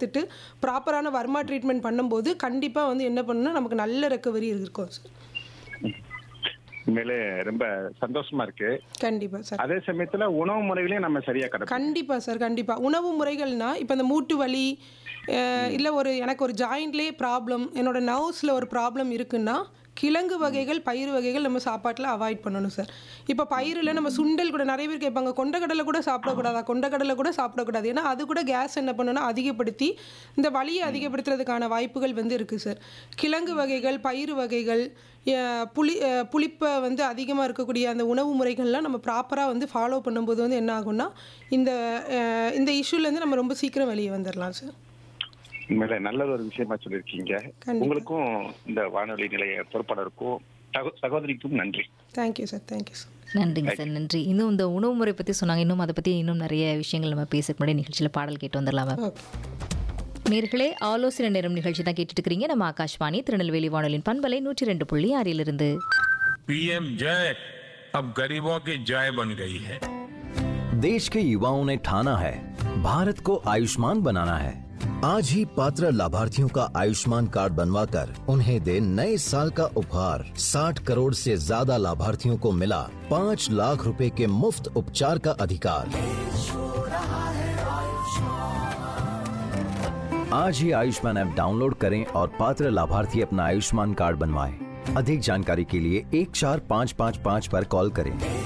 எடுத்துட்டு ப்ராப்பரான வர்மா ட்ரீட்மெண்ட் பண்ணும்போது கண்டிப்பாக வந்து என்ன பண்ணணும்னா நமக்கு நல்ல ரெக்கவரி இருக்கும் சார் உண்மையிலே ரொம்ப சந்தோஷமா இருக்கு கண்டிப்பாக சார் அதே சமயத்துல உணவு முறைகளையும் நம்ம சரியா கடை கண்டிப்பா சார் கண்டிப்பா உணவு முறைகள்னா இப்போ இந்த மூட்டு வலி இல்லை ஒரு எனக்கு ஒரு ஜாயிண்ட்லேயே ப்ராப்ளம் என்னோட நர்வ்ஸில் ஒரு ப்ராப்ளம் இருக்குன்னா கிழங்கு வகைகள் பயிர் வகைகள் நம்ம சாப்பாட்டில் அவாய்ட் பண்ணணும் சார் இப்போ பயிரில் நம்ம சுண்டல் கூட நிறைய பேர் கேட்பாங்க கொண்டக்கடலை கூட சாப்பிடக்கூடாதா கொண்டக்கடலை கூட சாப்பிடக்கூடாது ஏன்னா அது கூட கேஸ் என்ன பண்ணுன்னா அதிகப்படுத்தி இந்த வலியை அதிகப்படுத்துறதுக்கான வாய்ப்புகள் வந்து இருக்குது சார் கிழங்கு வகைகள் பயிர் வகைகள் அஹ், புளி அஹ், புளிப்பை வந்து அதிகமாக இருக்கக்கூடிய அந்த உணவு முறைகள்லாம் நம்ம ப்ராப்பராக வந்து ஃபாலோ பண்ணும்போது வந்து என்ன ஆகும்னா இந்த அஹ், இந்த இஷ்யூலேருந்து நம்ம ரொம்ப சீக்கிரம் வெளியே வந்துடலாம் சார் உண்மையில நல்ல ஒரு விஷயமா சொல்லியிருக்கீங்க கண்டிப்பா. உங்களுக்கும் இந்த வானொலி நிலைய பொறுப்பாளருக்கும் சகோ- சகோதரிக்கும் நன்றி தேங்க்யூ சார் தேங்க்யூ சார் நன்றிங்க சார் நன்றி இன்னும் இந்த உணவு முறை பற்றி சொன்னாங்க இன்னும் அதை பற்றி இன்னும் நிறைய விஷயங்கள் நம்ம பேசுறதுக்கு முன்னாடி நிகழ்ச்சியில் பாடல் கேட்டு வந்துடலாம் மேம் ஓகே நேர்களே ஆலோசனை நேரம் நிகழ்ச்சி தான் கேட்டுட்டு இருக்கிறீங்க நம்ம ஆகாஷ்வாணி திருநெல்வேலி வானொலியின் பண்பலை நூற்றி ரெண்டு புள்ளி ஆறிலிருந்து पीएम जय अब गरीबों की जय बन गई है देश के युवाओं ने ठाना है भारत को आयुष्मान बनाना है आज ही पात्र लाभार्थियों का आयुष्मान कार्ड बनवाकर उन्हें दे नए साल का उपहार 60 करोड़ से ज्यादा लाभार्थियों को मिला पाँच लाख रुपए के मुफ्त उपचार का अधिकार आज ही आयुष्मान ऐप डाउनलोड करें और पात्र लाभार्थी अपना आयुष्मान कार्ड बनवाएं। अधिक जानकारी के लिए एक चार पाँच पाँच पाँच पर कॉल करें